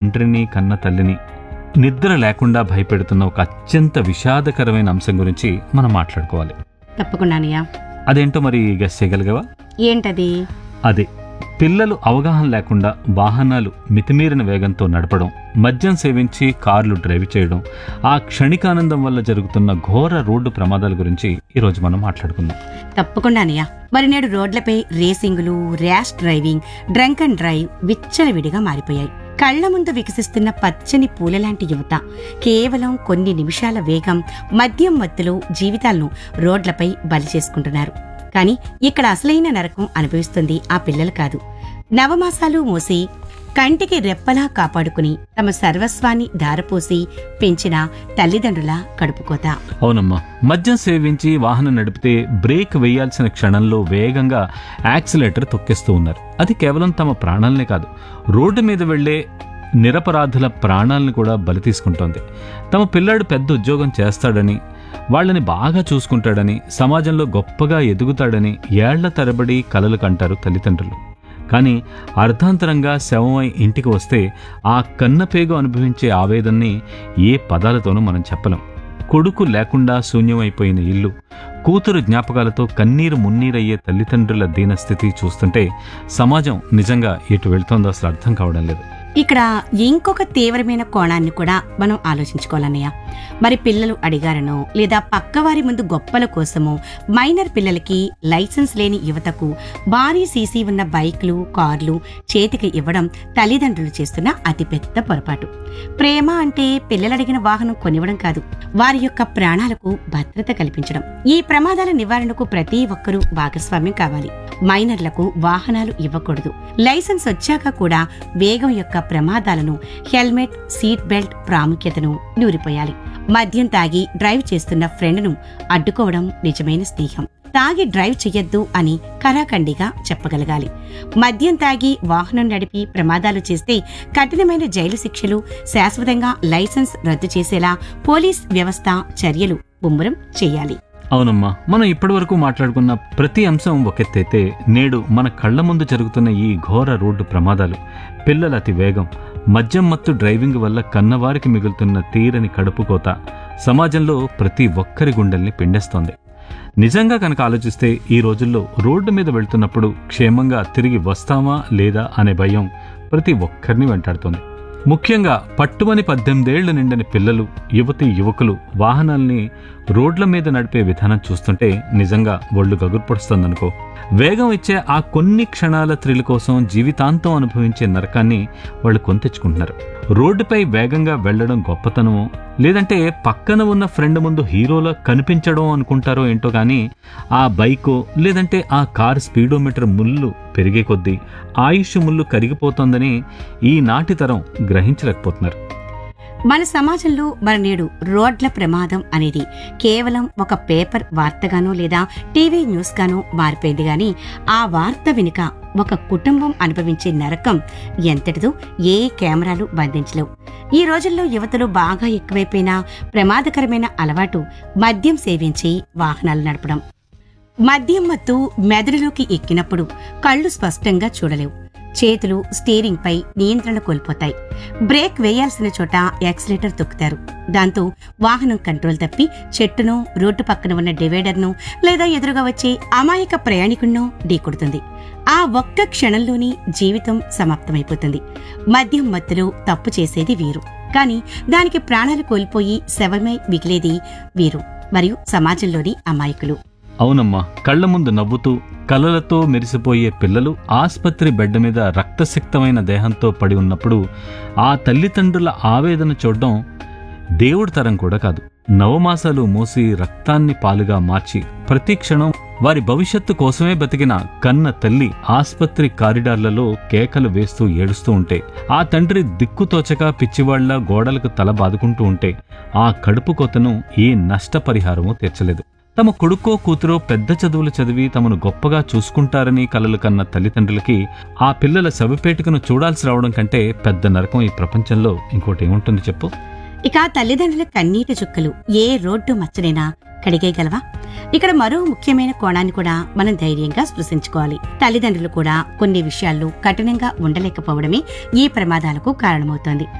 తండ్రిని కన్న తల్లిని నిద్ర లేకుండా భయపెడుతున్న ఒక అత్యంత విషాదకరమైన అంశం గురించి మనం మాట్లాడుకోవాలి తప్పకుండా అన్నయ్య అదేంటో మరి గెస్ చేయగలిగావా ఏంటది అదే పిల్లలు అవగాహన లేకుండా వాహనాలు మితిమీరిన వేగంతో నడపడం మద్యం సేవించి కార్లు డ్రైవ్ చేయడం ఆ క్షణికానందం వల్ల జరుగుతున్న ఘోర రోడ్డు ప్రమాదాల గురించి ఈరోజు మనం మాట్లాడుకుందాం తప్పకుండా అన్నయ్య మరి నేడు రోడ్లపై రేసింగులు rash driving drunk and drive విచ్చలవిడిగా మారిపోయాయి కళ్ల ముందు వికసిస్తున్న పచ్చని పూలలాంటి యువత కేవలం కొన్ని నిమిషాల వేగం మద్యం మత్తులో జీవితాలను రోడ్లపై బలి చేసుకుంటున్నారు కానీ ఇక్కడ అసలైన నరకం అనుభవిస్తుంది ఆ పిల్లలు కాదు నవమాసాలు మోసి కంటికి రెప్పలా కాపాడుకుని తమ సర్వస్వాన్ని ధారపోసి పెంచిన తల్లిదండ్రుల కడుపుకోత అవునమ్మా మద్యం సేవించి వాహనం నడిపితే బ్రేక్ వేయాల్సిన క్షణంలో వేగంగా యాక్సిలేటర్ తొక్కేస్తూ ఉన్నారు అది కేవలం తమ ప్రాణాలనే కాదు రోడ్డు మీద వెళ్లే నిరపరాధుల ప్రాణాలను కూడా బలి తీసుకుంటోంది తమ పిల్లాడు పెద్ద ఉద్యోగం చేస్తాడని వాళ్ళని బాగా చూసుకుంటాడని సమాజంలో గొప్పగా ఎదుగుతాడని ఏళ్ల తరబడి కలలు కంటారు తల్లిదండ్రులు కానీ అర్ధాంతరంగా శవమై ఇంటికి వస్తే ఆ కన్నపేగు అనుభవించే ఆవేదనని ఏ పదాలతోనూ మనం చెప్పలేం కొడుకు లేకుండా శూన్యమైపోయిన ఇల్లు కూతురు జ్ఞాపకాలతో కన్నీరు మున్నీరయ్యే తల్లిదండ్రుల దీనస్థితి చూస్తుంటే సమాజం నిజంగా ఎటు వెళ్తోందో అసలు అర్థం కావడం లేదు ఇక్కడ ఇంకొక తీవ్రమైన కోణాన్ని కూడా మనం ఆలోచించుకోవాలన్నయ్య మరి పిల్లలు అడిగారనో లేదా పక్కవారి ముందు గొప్పల కోసమో మైనర్ పిల్లలకి లైసెన్స్ లేని యువతకు భారీ సీసీ ఉన్న బైక్లు కార్లు చేతికి ఇవ్వడం తల్లిదండ్రులు చేస్తున్న అతిపెద్ద పొరపాటు ప్రేమ అంటే పిల్లలు అడిగిన వాహనం కొనివ్వడం కాదు వారి యొక్క ప్రాణాలకు భద్రత కల్పించడం ఈ ప్రమాదాల నివారణకు ప్రతి ఒక్కరూ భాగస్వామ్యం కావాలి మైనర్లకు వాహనాలు ఇవ్వకూడదు లైసెన్స్ వచ్చాక కూడా వేగం యొక్క ప్రమాదాలను హెల్మెట్ సీట్ బెల్ట్ ప్రాముఖ్యతను నూరిపోయాలి మద్యం తాగి డ్రైవ్ చేస్తున్న ఫ్రెండ్ను అడ్డుకోవడం నిజమైన స్నేహం తాగి డ్రైవ్ చెయ్యొద్దు అని కరాఖండిగా చెప్పగలగాలి మద్యం తాగి వాహనం నడిపి ప్రమాదాలు చేస్తే కఠినమైన జైలు శిక్షలు శాశ్వతంగా లైసెన్స్ రద్దు చేసేలా పోలీస్ వ్యవస్థ చర్యలు ముమ్మరం చేయాలి అవునమ్మా మనం ఇప్పటివరకు మాట్లాడుకున్న ప్రతి అంశం ఒకెత్తైతే నేడు మన కళ్ళ ముందు జరుగుతున్న ఈ ఘోర రోడ్డు ప్రమాదాలు పిల్లల అతి వేగం మద్యం మత్తు డ్రైవింగ్ వల్ల కన్నవారికి మిగులుతున్న తీరని కడుపు కోత సమాజంలో ప్రతి ఒక్కరి గుండెల్ని పిండేస్తోంది నిజంగా కనుక ఆలోచిస్తే ఈ రోజుల్లో రోడ్డు మీద వెళ్తున్నప్పుడు క్షేమంగా తిరిగి వస్తామా లేదా అనే భయం ప్రతి ఒక్కరిని వెంటాడుతోంది ముఖ్యంగా పట్టుమని పద్దెనిమిదేళ్లు నిండని పిల్లలు యువతి యువకులు వాహనాల్ని రోడ్ల మీద నడిపే విధానం చూస్తుంటే నిజంగా ఒళ్ళు గగుర్పొడుస్తుందనుకో వేగం ఇచ్చే ఆ కొన్ని క్షణాల థ్రిల్ కోసం జీవితాంతం అనుభవించే నరకాన్ని వాళ్ళు కొంతెచ్చుకుంటున్నారు రోడ్డుపై వేగంగా వెళ్లడం గొప్పతనమో లేదంటే పక్కన ఉన్న ఫ్రెండ్ ముందు హీరోలో కనిపించడం అనుకుంటారో ఏంటో కానీ ఆ బైకో లేదంటే ఆ కార్ స్పీడోమీటర్ ముళ్ళు పెరిగే కొద్దీ ఆయుష్ ముళ్ళు కరిగిపోతోందని ఈనాటి తరం గ్రహించలేకపోతున్నారు మన సమాజంలో మన నేడు రోడ్ల ప్రమాదం అనేది కేవలం ఒక పేపర్ వార్తగానో లేదా టీవీ న్యూస్ గానో మారిపోయింది గాని ఆ వార్త వెనుక ఒక కుటుంబం అనుభవించే నరకం ఎంతటిదో ఏ కెమెరాలు బంధించలేవు ఈ రోజుల్లో యువతలో బాగా ఎక్కువైపోయిన ప్రమాదకరమైన అలవాటు మద్యం సేవించి వాహనాలు నడపడం మద్యం మత్తు మెదడులోకి ఎక్కినప్పుడు కళ్ళు స్పష్టంగా చూడలేవు చేతులు స్టీరింగ్ పై నియంత్రణ కోల్పోతాయి బ్రేక్ వేయాల్సిన చోట యాక్సిలేటర్ తొక్కుతారు దాంతో వాహనం కంట్రోల్ తప్పి చెట్టును రోడ్డు పక్కన ఉన్న డివైడర్ను లేదా ఎదురుగా వచ్చే అమాయక ప్రయాణికుణ్ణో ఢీకొడుతుంది ఆ ఒక్క క్షణంలోని జీవితం సమాప్తమైపోతుంది మద్యం మత్తులో తప్పు చేసేది వీరు కానీ దానికి ప్రాణాలు కోల్పోయి శవమై మిగిలేది వీరు మరియు సమాజంలోని అమాయకులు అవునమ్మా కళ్ళ ముందు నవ్వుతూ కలలతో మెరిసిపోయే పిల్లలు ఆస్పత్రి బెడ్ మీద రక్తసిక్తమైన దేహంతో పడి ఉన్నప్పుడు ఆ తల్లిదండ్రుల ఆవేదన చూడడం దేవుడి తరం కూడా కాదు నవమాసాలు మోసి రక్తాన్ని పాలుగా మార్చి ప్రతి క్షణం వారి భవిష్యత్తు కోసమే బతికిన కన్న తల్లి ఆస్పత్రి కారిడార్లలో కేకలు వేస్తూ ఏడుస్తూ ఉంటే ఆ తండ్రి దిక్కుతోచక పిచ్చివాళ్ల గోడలకు తల బాదుకుంటూ ఉంటే ఆ కడుపు కొతను ఏ నష్టపరిహారమూ తీర్చలేదు తమ కొడుకో కూతురో పెద్ద చదువులు చదివి తమను గొప్పగా చూసుకుంటారని కలలు కన్న తల్లిదండ్రులకి ఆ పిల్లల శవపేటికను చూడాల్సి రావడం కంటే పెద్ద నరకం ఈ ప్రపంచంలో ఇంకోటి ఏముంటుంది చెప్పు ఇక తల్లిదండ్రుల కన్నీటి చుక్కలు ఏ రోడ్డు మచ్చనైనా కడిగేయగలవా ఇక్కడ మరో ముఖ్యమైన కోణాన్ని కూడా మనం ధైర్యంగా స్పృశించుకోవాలి తల్లిదండ్రులు కూడా కొన్ని విషయాల్లో కఠినంగా ఉండలేకపోవడమే ఈ ప్రమాదాలకు కారణమవుతోంది